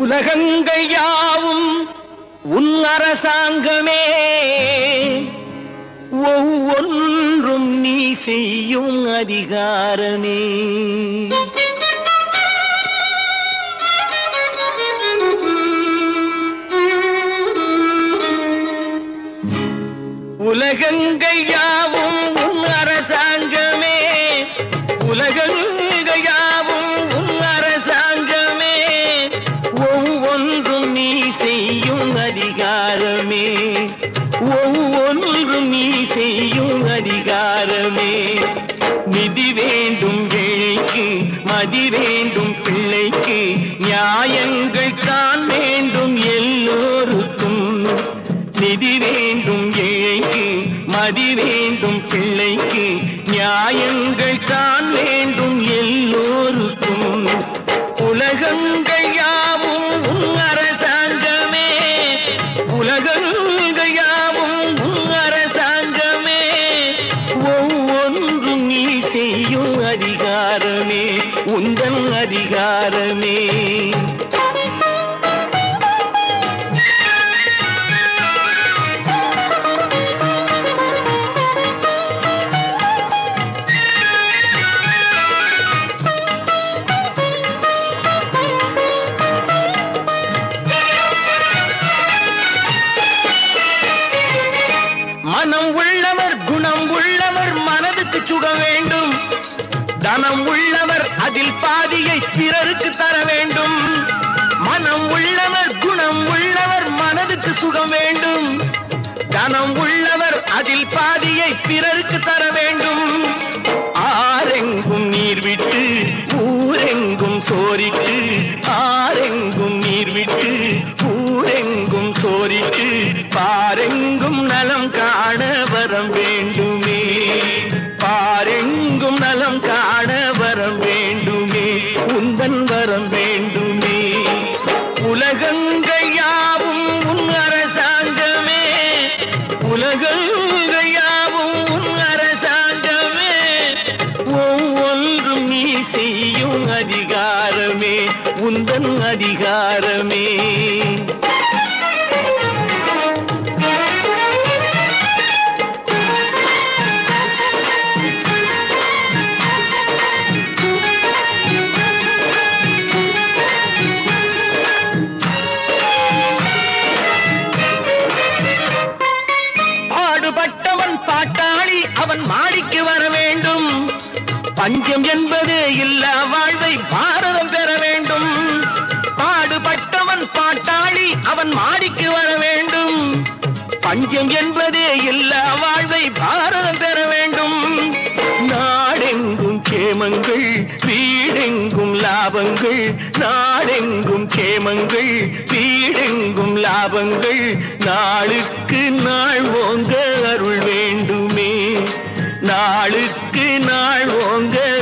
உலகங்கள் யாவும் உன் அரசாங்கமே ஒவ்வொன்றும் நீ செய்யும் அதிகாரமே உலகங்கள் யாவும் உன் அரசாங்கமே உலகங்கள் யாவும் உன் அரசாங்கமே ஒவ்வொன்றும் நீ செய்யும் அதிகாரமே ஒவ்வொன்றும் நீ செய்யும் அதிகாரமே நிதி வேண்டும் வேலைக்கு மதி வேண்டும் பிள்ளைக்கு நியாயங்கள் தான் வேண்டும் எல்லோருக்கும் நிதி வேண்டும் ஏழைக்கு மதி வேண்டும் பிள்ளைக்கு நியாயங்கள் தான் வேண்டும் எல்லோருக்கும் உலகங்கள் யாவும் உன் அரசாங்கமே உலகங்கள் யாவும் உன் அரசாங்கமே ஒவ்வொன்றும் நீ செய்யும் அதிகாரமே உந்தன் அதிகாரமே மனம் உள்ளவர் குணம் உள்ளவர் மனதுக்கு சுக வேண்டும் தனம் உள்ளவர் அதில் பாதியை பிறருக்கு தர வேண்டும் மனம் உள்ளவர் குணம் உள்ளவர் மனதுக்கு சுகம் வேண்டும் தனம் உள்ளவர் அதில் பாதியை பிறருக்கு தர வேண்டும் ஆரெங்கும் நீர் விட்டு ஊரெங்கும் சோரிட்டு ஆரெங்கும் நீர் விட்டு ஊரெங்கும் சோரிட்டு பாரெங்கும் நலம் காண வரம் வேண்டுமே பாரெங்கும் நலம் காண வரம் வேண்டுமே உந்தன் வரம் வேண்டுமே உலகங்கள் யாவும் உன் அரசாங்கமே உலகங்கள் யாவும் உன் அரசாங்கமே ஒவ்வொன்றும் நீ செய்யும் அதிகாரமே உந்தன் அதிகாரமே பாடுபட்டவன் பாட்டாளி அவன் மாடிக்கு வர வேண்டும் பஞ்சம் என்பது இல்ல வாழ்வை பாரதம் பெற வேண்டும் பாடுபட்டவன் பாட்டாளி அவன் மாடிக்கு வர வேண்டும் பஞ்சம் என்பதே இல்ல வாழ்வை பாரதம் பெற வேண்டும் நாடெங்கும் கேமங்கள் வீடெங்கும் லாபங்கள் நாடெங்கும் கேமங்கள் வீடெங்கும் லாபங்கள் நாளுக்கு நாள் ஓங்க அருள் வேண்டுமே நாளுக்கு நாள் ஓங்க